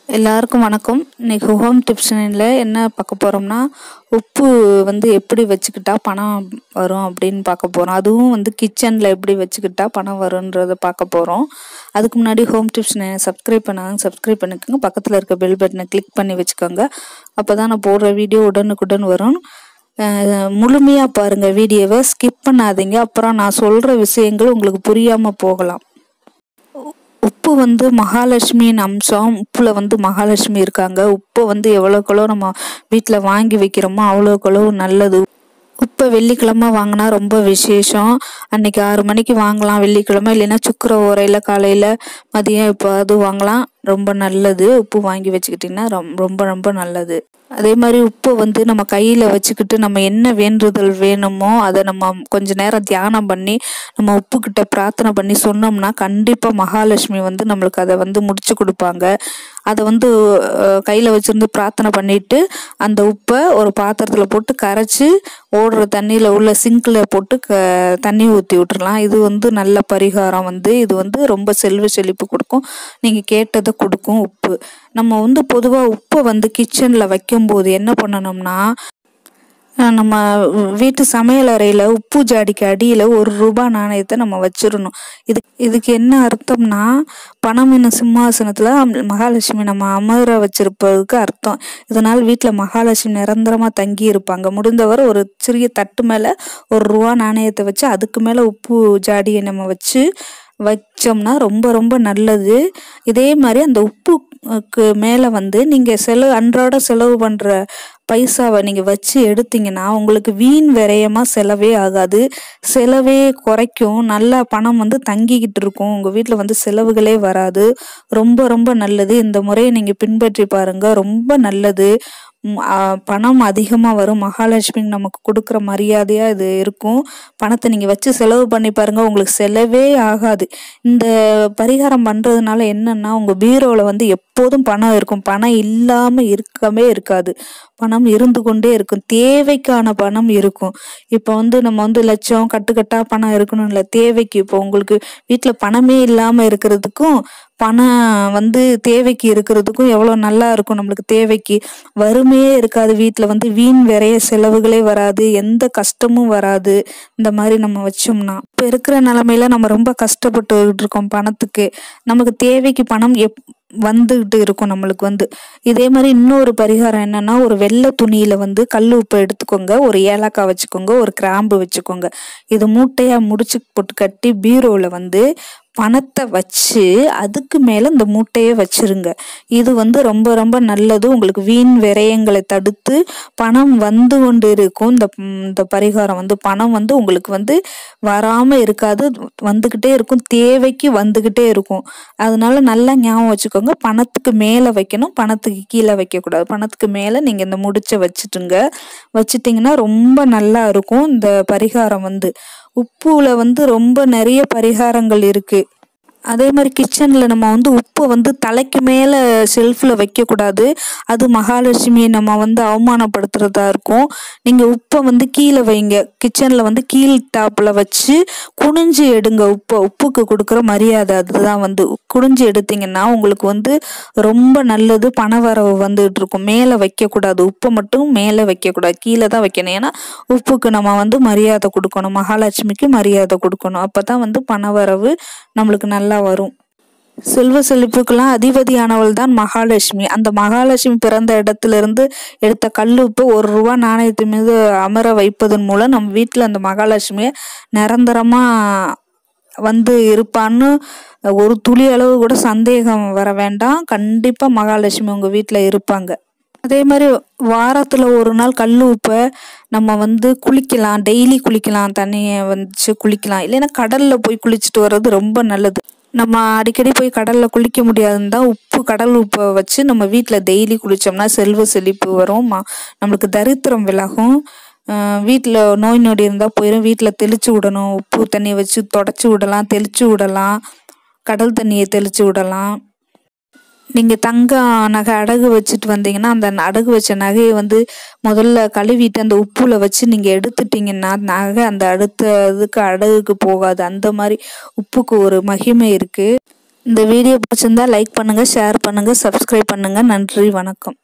எல்லாருக்கும் வணக்கம் இன்னைக்கு ஹோம் டிப்ஷனில் என்ன பார்க்க போகிறோம்னா உப்பு வந்து எப்படி வச்சுக்கிட்டா பணம் வரும் அப்படின்னு பார்க்க போகிறோம் அதுவும் வந்து கிச்சனில் எப்படி வச்சுக்கிட்டா பணம் வரும்ன்றதை பார்க்க போகிறோம் அதுக்கு முன்னாடி ஹோம் டிப்ஷனை சப்ஸ்கிரைப் பண்ணாங்க சப்ஸ்கிரைப் பண்ணிக்கோங்க பக்கத்தில் இருக்க பெல் பட்டனை கிளிக் பண்ணி வச்சுக்கோங்க அப்போ தான் நான் போடுற வீடியோ உடனுக்குடன் வரும் முழுமையாக பாருங்கள் வீடியோவை ஸ்கிப் பண்ணாதீங்க அப்புறம் நான் சொல்கிற விஷயங்கள் உங்களுக்கு புரியாமல் போகலாம் உப்பு வந்து மகாலட்சுமியின் அம்சம் உப்புல வந்து மகாலட்சுமி இருக்காங்க உப்பை வந்து எவ்வளோக்களோ நம்ம வீட்டில் வாங்கி வைக்கிறோமோ அவ்வளோக்களோ நல்லது உப்பை வெள்ளிக்கிழமை வாங்கினா ரொம்ப விசேஷம் அன்னைக்கு ஆறு மணிக்கு வாங்கலாம் வெள்ளிக்கிழமை இல்லைன்னா சுக்கர ஓரையில் காலையில் மதியம் இப்போ அது வாங்கலாம் ரொம்ப நல்லது உப்பு வாங்கி வச்சுக்கிட்டிங்கன்னா ரொம்ப ரொம்ப ரொம்ப நல்லது அதே மாதிரி உப்பை வந்து நம்ம கையில் வச்சுக்கிட்டு நம்ம என்ன வேண்டுதல் வேணுமோ அதை நம்ம கொஞ்ச நேரம் தியானம் பண்ணி நம்ம உப்புக்கிட்ட பிரார்த்தனை பண்ணி சொன்னோம்னா கண்டிப்பாக மகாலட்சுமி வந்து நம்மளுக்கு அதை வந்து முடிச்சு கொடுப்பாங்க அதை வந்து கையில் வச்சுருந்து பிரார்த்தனை பண்ணிட்டு அந்த உப்பை ஒரு பாத்திரத்தில் போட்டு கரைச்சி ஓடுற தண்ணியில் உள்ள சிங்கில் போட்டு க தண்ணி ஊற்றி விட்டுறலாம் இது வந்து நல்ல பரிகாரம் வந்து இது வந்து ரொம்ப செல்வ செழிப்பு கொடுக்கும் நீங்கள் கேட்டதை கொடுக்கும் உப்பு நம்ம வந்து பொதுவாக உப்பை வந்து கிச்சனில் வைக்கும்போது என்ன பண்ணணும்னா நம்ம வீட்டு சமையல் அறையில் உப்பு ஜாடிக்கு அடியில் ஒரு ரூபா நாணயத்தை நம்ம வச்சிடணும் இது இதுக்கு என்ன அர்த்தம்னா பணம் என்ன சிம்மாசனத்தில் மகாலட்சுமி நம்ம அமர வச்சிருப்பதுக்கு அர்த்தம் இதனால் வீட்டில் மகாலட்சுமி நிரந்தரமாக தங்கி இருப்பாங்க முடிந்தவர் ஒரு சிறிய தட்டு மேலே ஒரு ரூபா நாணயத்தை வச்சு அதுக்கு மேலே உப்பு ஜாடியை நம்ம வச்சு வச்சோம்னா ரொம்ப ரொம்ப நல்லது இதே மாதிரி அந்த உப்புக்கு மேலே வந்து நீங்கள் செலவு அன்றாட செலவு பண்ணுற பைசாவை நீங்கள் வச்சு எடுத்தீங்கன்னா உங்களுக்கு வீண் விரயமாக செலவே ஆகாது செலவே குறைக்கும் நல்லா பணம் வந்து தங்கிக்கிட்டு இருக்கும் உங்கள் வீட்டில் வந்து செலவுகளே வராது ரொம்ப ரொம்ப நல்லது இந்த முறையை நீங்கள் பின்பற்றி பாருங்கள் ரொம்ப நல்லது பணம் அதிகமாக வரும் மகாலட்சுமி நமக்கு கொடுக்குற மரியாதையாக இது இருக்கும் பணத்தை நீங்கள் வச்சு செலவு பண்ணி பாருங்கள் உங்களுக்கு செலவே ஆகாது இந்த பரிகாரம் பண்ணுறதுனால என்னன்னா உங்கள் பீரோவில் வந்து எப்போதும் பணம் இருக்கும் பணம் இல்லாமல் இருக்கவே இருக்காது பணம் இருந்து கொண்டே இருக்கும் தேவைக்கான பணம் இருக்கும் இப்போ வந்து நம்ம வந்து லட்சம் கட்டுக்கட்டா பணம் இருக்கணும் இல்லை தேவைக்கு இப்போ உங்களுக்கு வீட்டில் பணமே இல்லாமல் இருக்கிறதுக்கும் பணம் வந்து தேவைக்கு இருக்கிறதுக்கும் எவ்வளோ நல்லா இருக்கும் நம்மளுக்கு தேவைக்கு வறுமையே இருக்காது வீட்டில் வந்து வீண் விரைய செலவுகளே வராது எந்த கஷ்டமும் வராது இந்த மாதிரி நம்ம வச்சோம்னா இப்போ இருக்கிற நிலமையில நம்ம ரொம்ப கஷ்டப்பட்டுக்கிட்டு இருக்கோம் பணத்துக்கு நமக்கு தேவைக்கு பணம் எப் வந்துகிட்டு இருக்கும் நம்மளுக்கு வந்து இதே மாதிரி இன்னொரு பரிகாரம் என்னன்னா ஒரு வெள்ளை துணியில வந்து கல் உப்பு எடுத்துக்கோங்க ஒரு ஏலக்காய் வச்சுக்கோங்க ஒரு கிராம்பு வச்சுக்கோங்க இது மூட்டையா முடிச்சு போட்டு கட்டி பீரோல வந்து பணத்தை வச்சு அதுக்கு மேலே இந்த மூட்டையை வச்சிருங்க இது வந்து ரொம்ப ரொம்ப நல்லது உங்களுக்கு வீண் விரயங்களை தடுத்து பணம் வந்து கொண்டு இருக்கும் இந்த இந்த பரிகாரம் வந்து பணம் வந்து உங்களுக்கு வந்து வராமல் இருக்காது வந்துக்கிட்டே இருக்கும் தேவைக்கு வந்துக்கிட்டே இருக்கும் அதனால நல்லா ஞாபகம் வச்சுக்கோங்க பணத்துக்கு மேலே வைக்கணும் பணத்துக்கு கீழே வைக்கக்கூடாது பணத்துக்கு மேலே நீங்கள் இந்த முடிச்ச வச்சுட்டுங்க வச்சுட்டிங்கன்னா ரொம்ப நல்லா இருக்கும் இந்த பரிகாரம் வந்து உப்புல வந்து ரொம்ப நிறைய பரிகாரங்கள் இருக்கு அதே மாதிரி கிச்சனில் நம்ம வந்து உப்பை வந்து தலைக்கு மேலே ஷெல்ஃபில் வைக்கக்கூடாது அது மகாலட்சுமியை நம்ம வந்து அவமானப்படுத்துறதா இருக்கும் நீங்கள் உப்பை வந்து கீழே வைங்க கிச்சனில் வந்து கீழ் டாப்பில் வச்சு குனிஞ்சு எடுங்க உப்பை உப்புக்கு கொடுக்குற மரியாதை அதுதான் வந்து குனிஞ்சு எடுத்தீங்கன்னா உங்களுக்கு வந்து ரொம்ப நல்லது பணவரவு வந்துகிட்டு இருக்கும் மேலே வைக்கக்கூடாது உப்பை மட்டும் மேலே வைக்கக்கூடாது கீழே தான் வைக்கணும் ஏன்னா உப்புக்கு நம்ம வந்து மரியாதை கொடுக்கணும் மகாலட்சுமிக்கு மரியாதை கொடுக்கணும் அப்போ தான் வந்து பணவரவு நம்மளுக்கு நல்லா நல்லா வரும் செல்வ செழிப்புக்கெல்லாம் அதிபதியானவள் தான் மகாலட்சுமி அந்த மகாலட்சுமி பிறந்த இடத்துல இருந்து எடுத்த கல்லுப்பு ஒரு ரூபா நாணயத்து மீது அமர வைப்பதன் மூலம் நம்ம வீட்டில் அந்த மகாலட்சுமியை நிரந்தரமா வந்து இருப்பான்னு ஒரு துளி அளவு கூட சந்தேகம் வர வேண்டாம் கண்டிப்பா மகாலட்சுமி உங்க வீட்டில் இருப்பாங்க அதே மாதிரி வாரத்தில் ஒரு நாள் கல் உப்பை நம்ம வந்து குளிக்கலாம் டெய்லி குளிக்கலாம் தண்ணியை வச்சு குளிக்கலாம் இல்லைன்னா கடலில் போய் குளிச்சுட்டு வர்றது ரொம்ப நல்லது நம்ம அடிக்கடி போய் கடலில் குளிக்க முடியாதுன்னு தான் உப்பு கடல் உப்பை வச்சு நம்ம வீட்டில் டெய்லி குளித்தோம்னா செல்வ செழிப்பு வரும் நம்மளுக்கு தரித்திரம் விலகும் வீட்டில் நோய் நொடி இருந்தால் போயிடும் வீட்டில் தெளிச்சு விடணும் உப்பு தண்ணியை வச்சு தொடச்சி விடலாம் தெளிச்சு விடலாம் கடல் தண்ணியை தெளிச்சு விடலாம் நீங்கள் தங்க நகை அடகு வச்சுட்டு வந்தீங்கன்னா அந்த அடகு வச்ச நகையை வந்து முதல்ல கழுவிட்டு அந்த உப்புல வச்சு நீங்கள் எடுத்துட்டீங்கன்னா நகை அந்த அடுத்த இதுக்கு அடகுக்கு போகாது அந்த மாதிரி உப்புக்கு ஒரு மகிமை இருக்குது இந்த வீடியோ பிடிச்சிருந்தா லைக் பண்ணுங்கள் ஷேர் பண்ணுங்கள் சப்ஸ்கிரைப் பண்ணுங்கள் நன்றி வணக்கம்